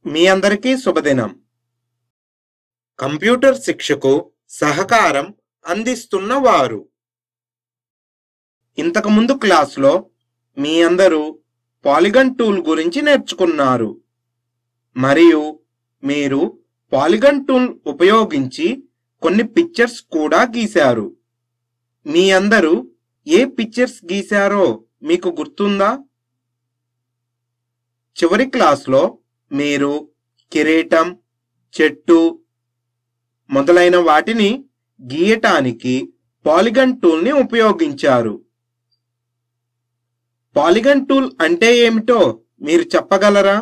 మీ అందరికీ శుభదినం కంప్యూటర్ శిక్షకు సహకారం అందిస్తున్న వారు ఇంతకుముందు క్లాస్లో మీ అందరూ పాలిగన్ టూల్ గురించి నేర్చుకున్నారు మరియు మీరు పాలిగన్ టూల్ ఉపయోగించి కొన్ని పిక్చర్స్ కూడా గీశారు మీ అందరూ ఏ పిక్చర్స్ గీశారో మీకు గుర్తుందా చివరి క్లాస్లో మీరు కిరీటం చెట్టు మొదలైన వాటిని గీయటానికి పాలిగన్ టూల్ని ఉపయోగించారు పాలిగన్ టూల్ అంటే ఏమిటో మీరు చెప్పగలరా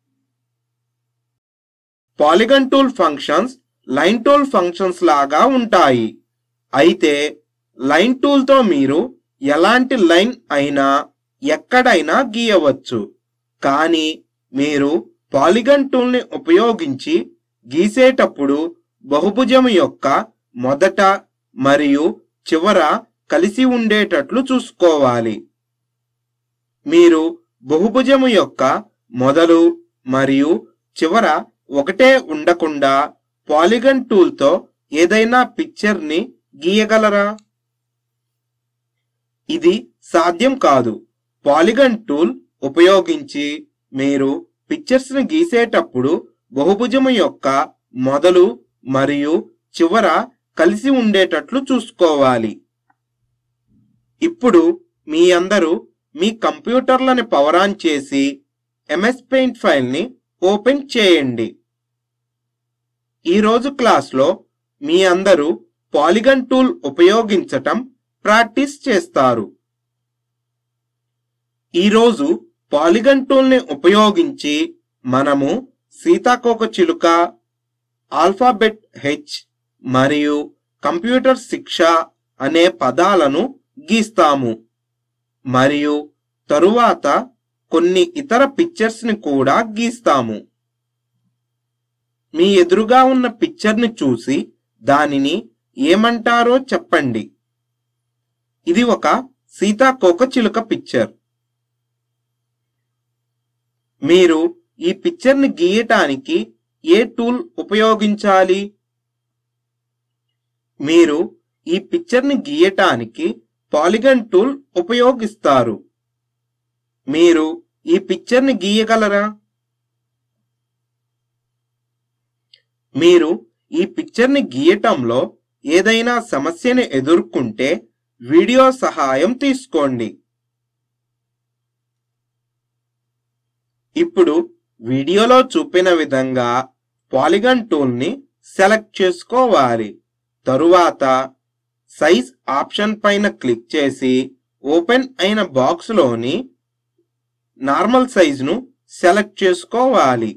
polygon tool functions line tool functions లాగా ఉంటాయి అయితే లైన్ టూల్తో మీరు ఎలాంటి లైన్ అయినా ఎక్కడైనా గీయవచ్చు కానీ మీరు పాలిగన్ టూల్ని ఉపయోగించి గీసేటప్పుడు బహుభుజం యొక్క మొదట మరియు చివర కలిసి ఉండేటట్లు చూసుకోవాలి మీరు బహుభుజము యొక్క మొదలు మరియు చివర ఒకటే ఉండకుండా పాలిగన్ టూల్తో ఏదైనా పిక్చర్ని గీయగలరా ఇది సాధ్యం కాదు పాలిగన్ టూల్ ఉపయోగించి మీరు పిక్చర్స్ ని గీసేటప్పుడు బహుభుజము యొక్క మొదలు మరియు చివర కలిసి ఉండేటట్లు చూసుకోవాలి ఇప్పుడు మీ అందరూ మీ కంప్యూటర్లని పవర్ ఆన్ చేసి ఎంఎస్ పెయింట్ ఫైల్ని ఓపెన్ చేయండి ఈరోజు క్లాస్లో మీ అందరూ పాలిగన్ టూల్ ఉపయోగించటం ప్రాక్టీస్ చేస్తారు ఈరోజు పాలిగన్ టూల్ని ఉపయోగించి మనము సీతాకోక చిలుక ఆల్ఫాబెట్ హెచ్ మరియు కంప్యూటర్ శిక్ష అనే పదాలను గీస్తాము మరియు తరువాత కొన్ని ఇతర పిక్చర్స్ ని కూడా గీస్తాము మీ ఎదురుగా ఉన్న పిక్చర్ ని చూసి దానిని ఏమంటారో చెప్పండి ఇది ఒక సీతాకోక చిలుక పిక్చర్ మీరు ఈ పిక్చర్ ని గీయటానికి ఏ టూల్ ఉపయోగించాలి మీరు ఈ పిక్చర్ ని గీయటానికి పాలిగన్ టూల్ ఉపయోగిస్తారు మీరు ఈ పిక్చర్ ని గీయగలరా మీరు ఈ పిక్చర్ ని గీయటంలో ఏదైనా సమస్యని ఎదుర్కొంటే వీడియో సహాయం తీసుకోండి ఇప్పుడు వీడియోలో చూపిన విధంగా పాలిగన్ టూల్ ని సెలెక్ట్ చేసుకోవాలి తరువాత సైజ్ ఆప్షన్ పైన క్లిక్ చేసి ఓపెన్ అయిన బాక్స్ లోని నార్మల్ సైజును సెలెక్ట్ చేసుకోవాలి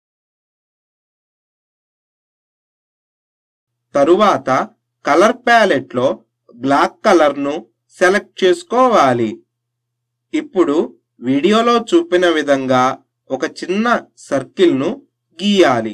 తరువాత కలర్ ప్యాలెట్ లో బ్లాక్ కలర్ ను సెలెక్ట్ చేసుకోవాలి ఇప్పుడు వీడియోలో చూపిన విధంగా ఒక చిన్న సర్కిల్ ను గీయాలి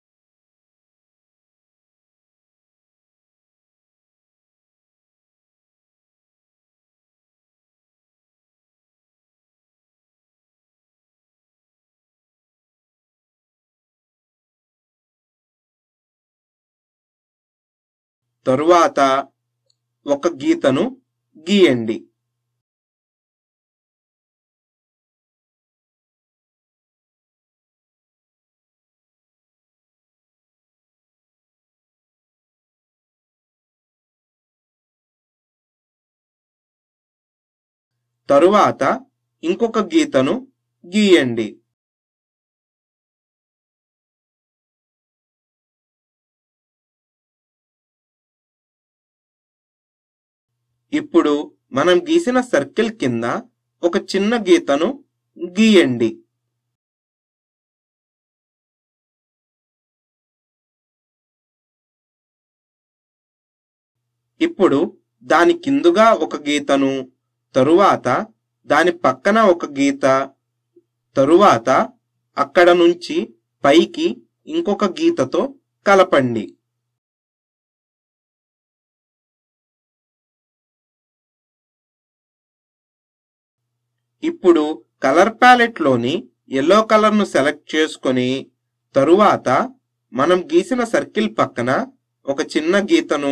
తరువాత ఒక గీతను గీయండి తరువాత ఇంకొక గీతను గీయండి ఇప్పుడు మనం గీసిన సర్కిల్ కింద ఒక చిన్న గీతను గీయండి ఇప్పుడు దాని కిందుగా ఒక గీతను తరువాత దాని పక్కన ఒక గీత తరువాత అక్కడ నుంచి పైకి ఇంకొక గీతతో కలపండి ఇప్పుడు కలర్ ప్యాలెట్ లోని ఎల్లో కలర్ ను సెలెక్ట్ చేసుకొని తరువాత మనం గీసిన సర్కిల్ పక్కన ఒక చిన్న గీతను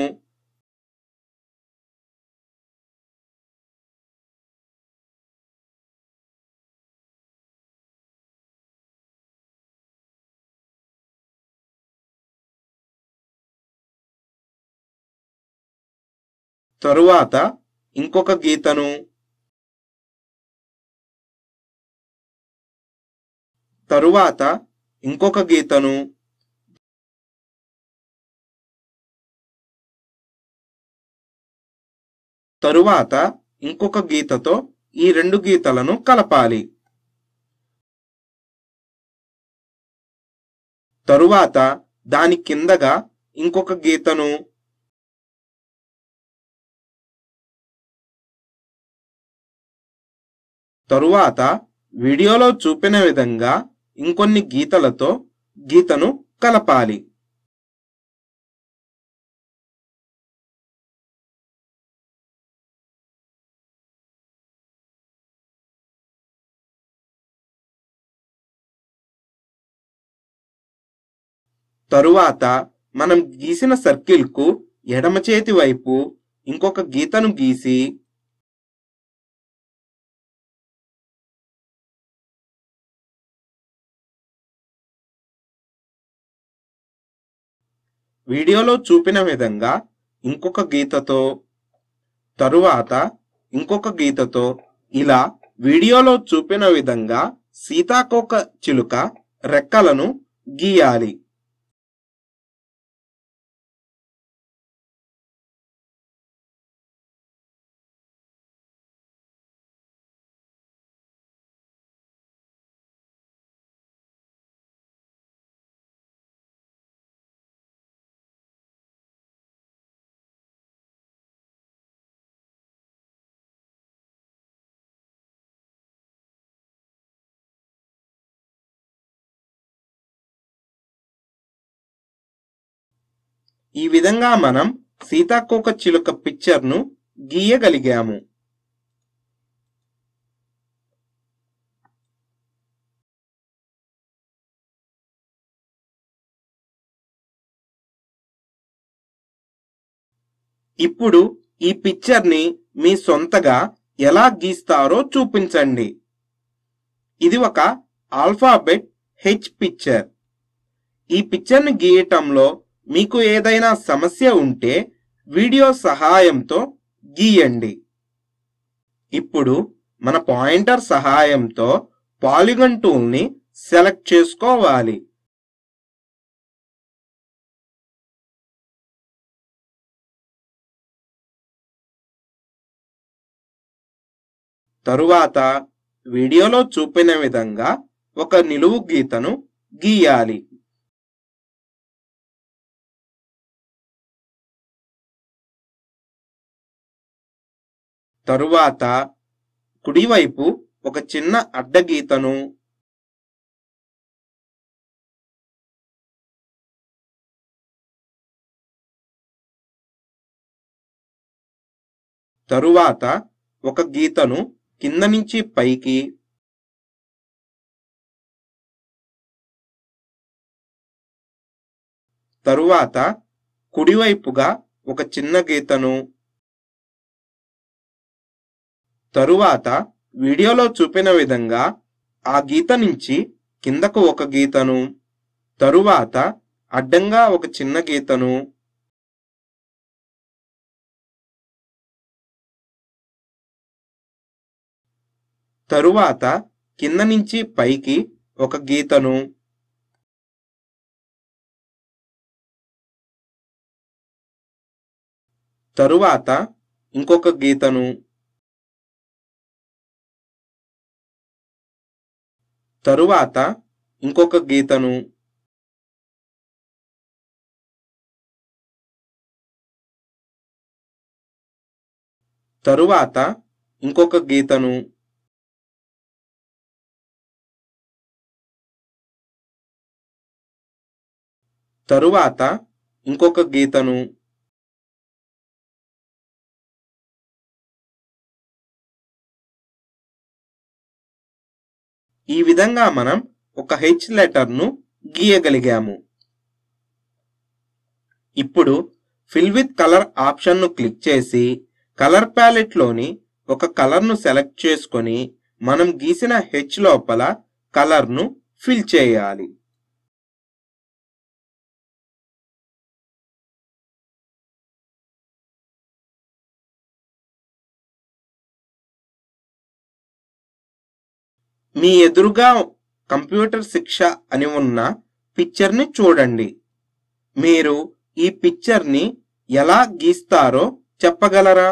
తరువాత ఇంకొక గీతను తరువాత ఇంకొక గీతను తరువాత ఇంకొక గీతతో ఈ రెండు గీతలను కలపాలి తరువాత దాని కిందగా ఇంకొక గీతను తరువాత వీడియోలో చూపిన విధంగా ఇంకొన్ని గీతలతో గీతను కలపాలి తరువాత మనం గీసిన సర్కిల్ కు ఎడమ చేతి వైపు ఇంకొక గీతను గీసి వీడియోలో చూపిన విధంగా ఇంకొక గీతతో తరువాత ఇంకొక గీతతో ఇలా వీడియోలో చూపిన విధంగా సీతాకోక చిలుక రెక్కలను గీయాలి ఈ విధంగా మనం సీతాకోక చిలుక పిక్చర్ను గీయగలిగాము ఇప్పుడు ఈ పిక్చర్ని మీ సొంతగా ఎలా గీస్తారో చూపించండి ఇది ఒక ఆల్ఫాబెట్ హెచ్ పిక్చర్ ఈ పిక్చర్ని గీయటంలో మీకు ఏదైనా సమస్య ఉంటే వీడియో సహాయంతో గీయండి ఇప్పుడు మన పాయింటర్ సహాయంతో పాలిగన్ టూల్ని సెలెక్ట్ చేసుకోవాలి తరువాత వీడియోలో చూపిన విధంగా ఒక నిలువు గీతను గీయాలి తరువాత కుడివైపు ఒక చిన్న అడ్డగీతను తరువాత ఒక గీతను కింద నుంచి పైకి తరువాత కుడివైపుగా ఒక చిన్న గీతను తరువాత వీడియోలో చూపిన విధంగా ఆ గీత నుంచి కిందకు ఒక గీతను తరువాత అడ్డంగా ఒక చిన్న గీతను తరువాత కింద నుంచి పైకి ఒక గీతను తరువాత ఇంకొక గీతను తరువాత ఇంకొక గీతను తరువాత ఇంకొక గీతను తరువాత ఇంకొక గీతను ఈ విధంగా మనం ఒక హెచ్ లెటర్ను గీయగలిగాము ఇప్పుడు ఫిల్ విత్ కలర్ ఆప్షన్ను క్లిక్ చేసి కలర్ ప్యాలెట్లోని ఒక కలర్ను సెలెక్ట్ చేసుకొని మనం గీసిన హెచ్ లోపల కలర్ను ఫిల్ చేయాలి మీ ఎదురుగా కంప్యూటర్ శిక్ష అని ఉన్న పిక్చర్ని చూడండి మీరు ఈ పిక్చర్ని ఎలా గీస్తారో చెప్పగలరా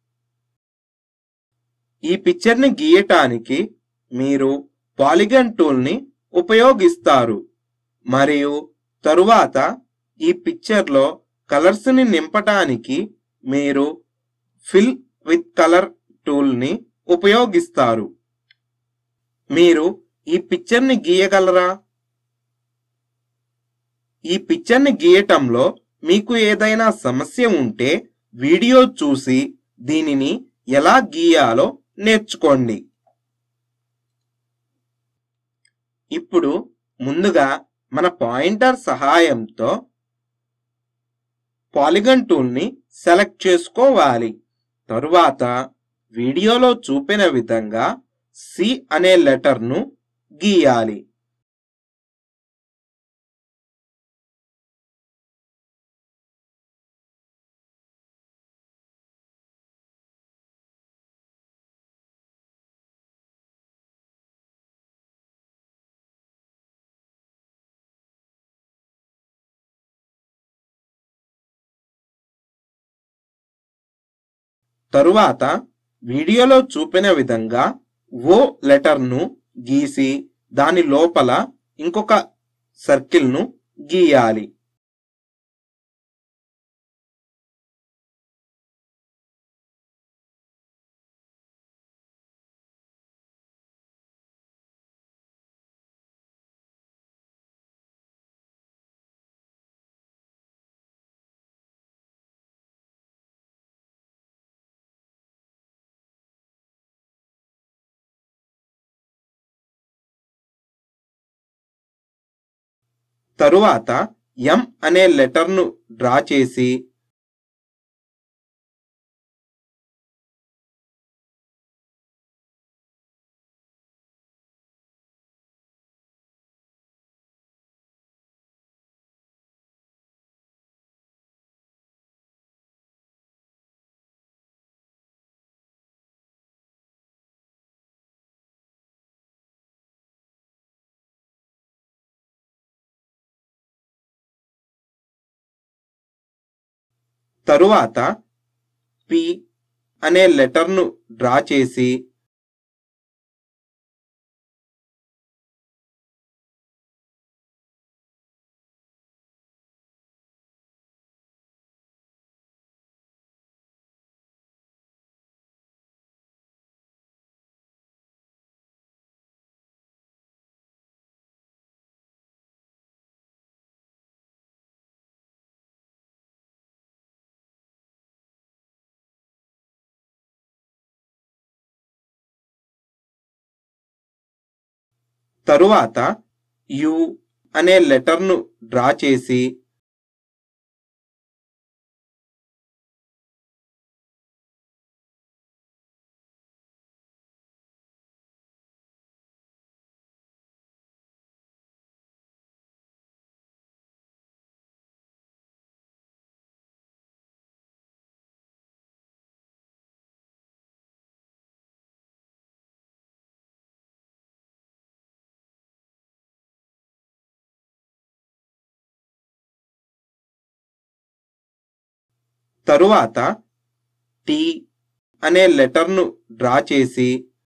ఈ పిక్చర్ని గీయటానికి మీరు పాలిగన్ టూల్ని ఉపయోగిస్తారు మరియు తరువాత ఈ పిక్చర్లో కలర్స్ని నింపటానికి మీరు ఫిల్ విత్ కలర్ టూల్ని ఉపయోగిస్తారు మీరు ఈ పిక్చర్ని గీయగలరా ఈ పిక్చర్ని గీయటంలో మీకు ఏదైనా సమస్య ఉంటే వీడియో చూసి దీనిని ఎలా గీయాలో నేర్చుకోండి ఇప్పుడు ముందుగా మన పాయింటర్ సహాయంతో పాలిగన్ టూల్ని సెలెక్ట్ చేసుకోవాలి తరువాత వీడియోలో చూపిన విధంగా సి అనే లెటర్ను గీయాలి తరువాత వీడియోలో చూపిన విధంగా ఓ లెటర్ను గీసి దాని లోపల ఇంకొక సర్కిల్ను గీయాలి తరువాత ఎం అనే లెటర్ను డ్రా చేసి తరువాత పి అనే లెటర్ను డ్రా చేసి తరువాత యు అనే లెటర్ను డ్రా చేసి తరువాత టి అనే లెటర్ను డ్రా చేసి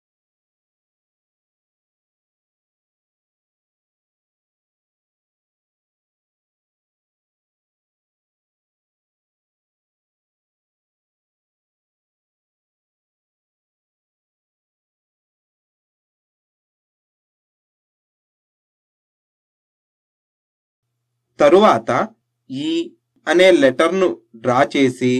తరువాత ఈ అనే లెటర్ను డ్రా చేసి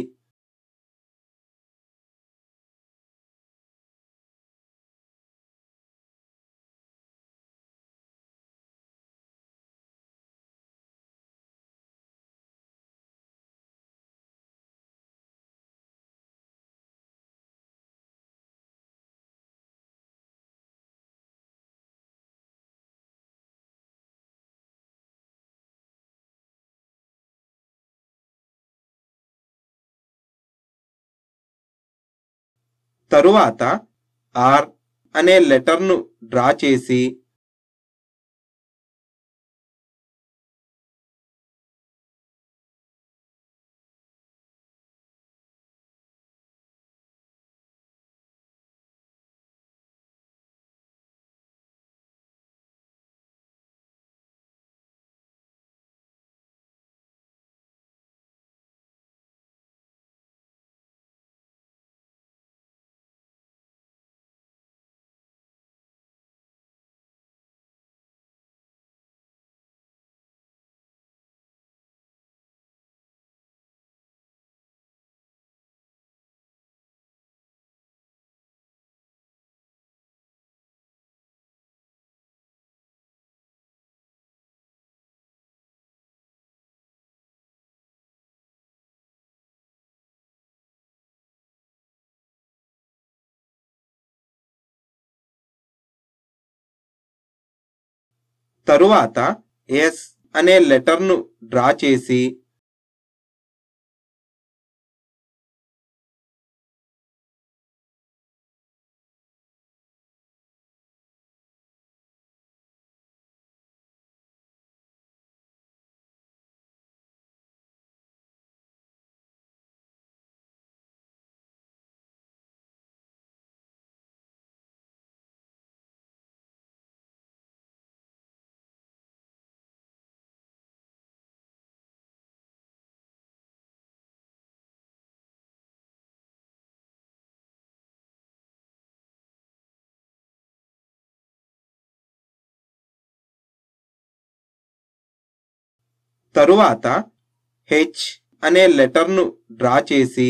తరువాత ఆర్ అనే లెటర్ను డ్రా చేసి తరువాత ఎస్ అనే లెటర్ను డ్రా చేసి తరువాత హెచ్ అనే లెటర్ను డ్రా చేసి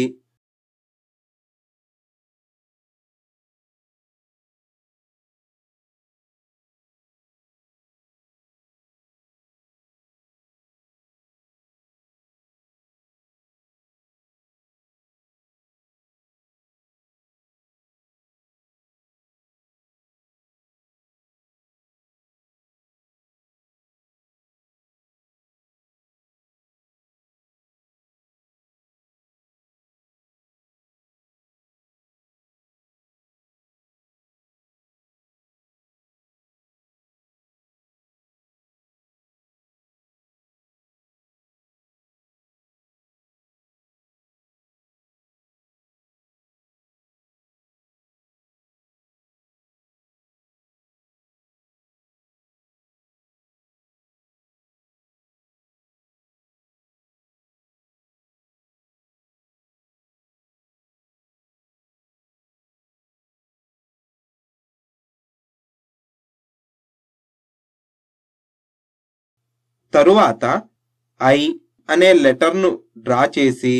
తరువాత ఐ అనే లెటర్ను డ్రా చేసి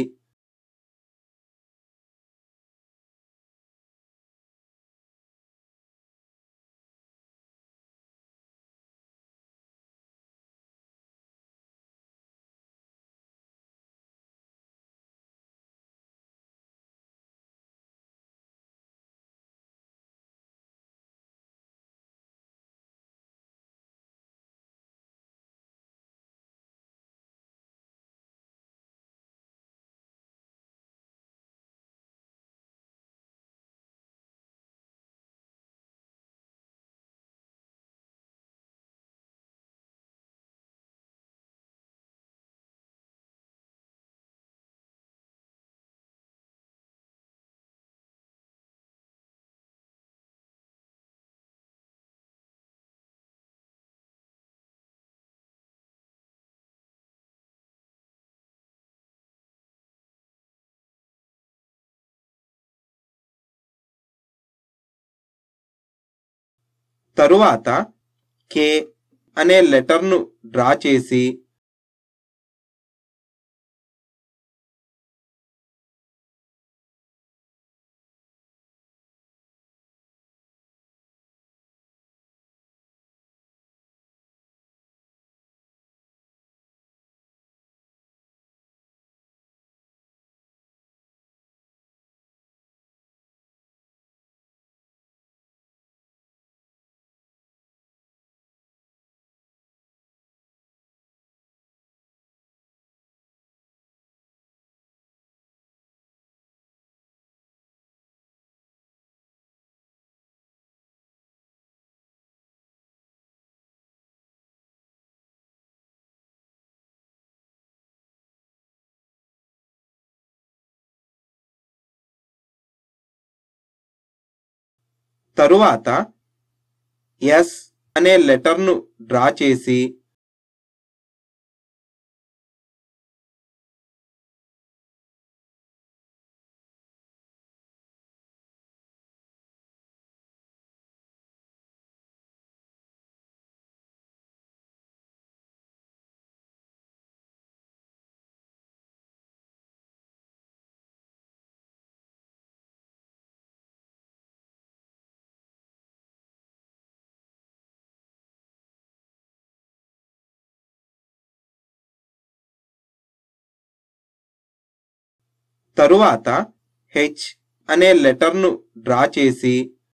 తరువాత కే అనే లెటర్ను డ్రా చేసి తరువాత ఎస్ అనే లెటర్ను డ్రా చేసి తరువాత హెచ్ అనే లెటర్ను డ్రా చేసి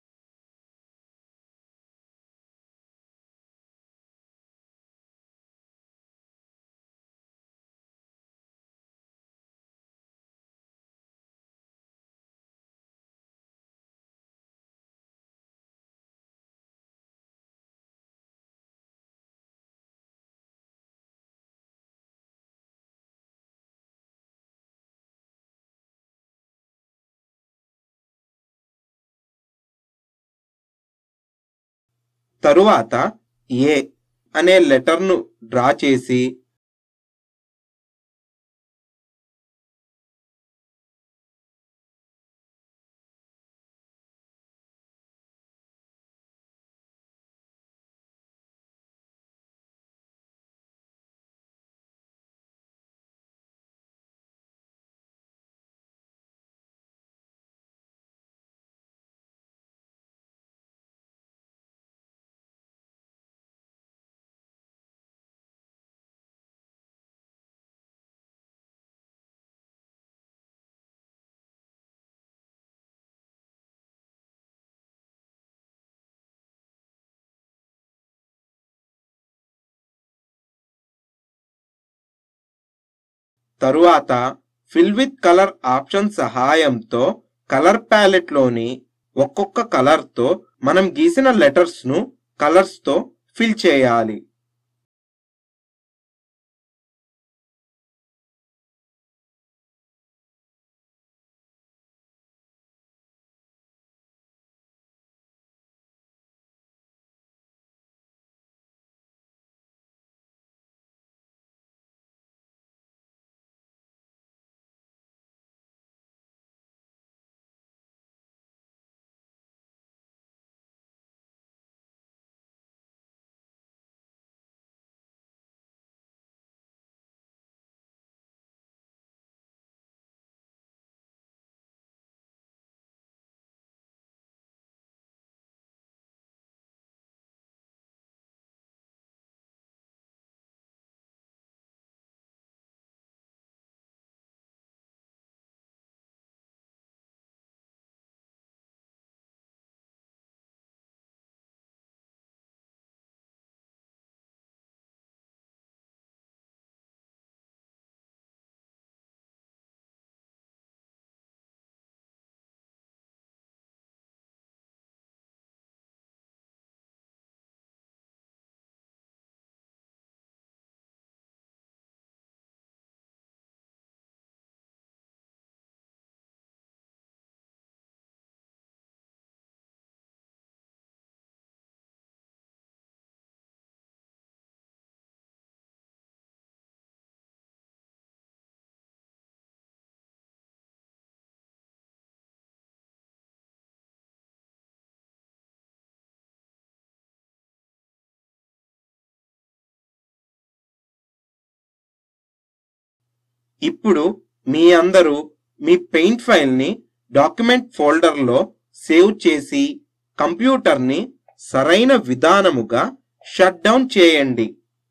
తరువాత ఏ అనే లెటర్ను డ్రా చేసి తరువాత ఫిల్ విత్ కలర్ ఆప్షన్ సహాయంతో కలర్ ప్యాలెట్ లోని ఒక్కొక్క కలర్ తో మనం గీసిన లెటర్స్ ను కలర్స్ తో ఫిల్ చేయాలి ఇప్పుడు మీ అందరూ మీ పెయింట్ ఫైల్ని డాక్యుమెంట్ ఫోల్డర్లో సేవ్ చేసి కంప్యూటర్ని సరైన విధానముగా షట్ డౌన్ చేయండి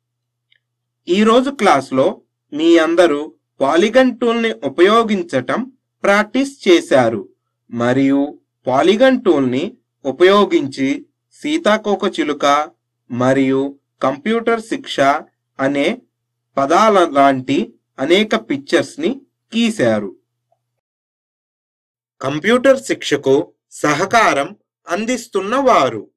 ఈరోజు క్లాస్లో మీ అందరూ పాలిగన్ టూల్ని ఉపయోగించటం ప్రాక్టీస్ చేశారు మరియు పాలిగన్ టూల్ని ఉపయోగించి సీతాకోక చిలుక మరియు కంప్యూటర్ శిక్ష అనే పదాల లాంటి అనేక పిక్చర్స్ ని గీశారు కంప్యూటర్ శిక్షకు సహకారం అందిస్తున్న వారు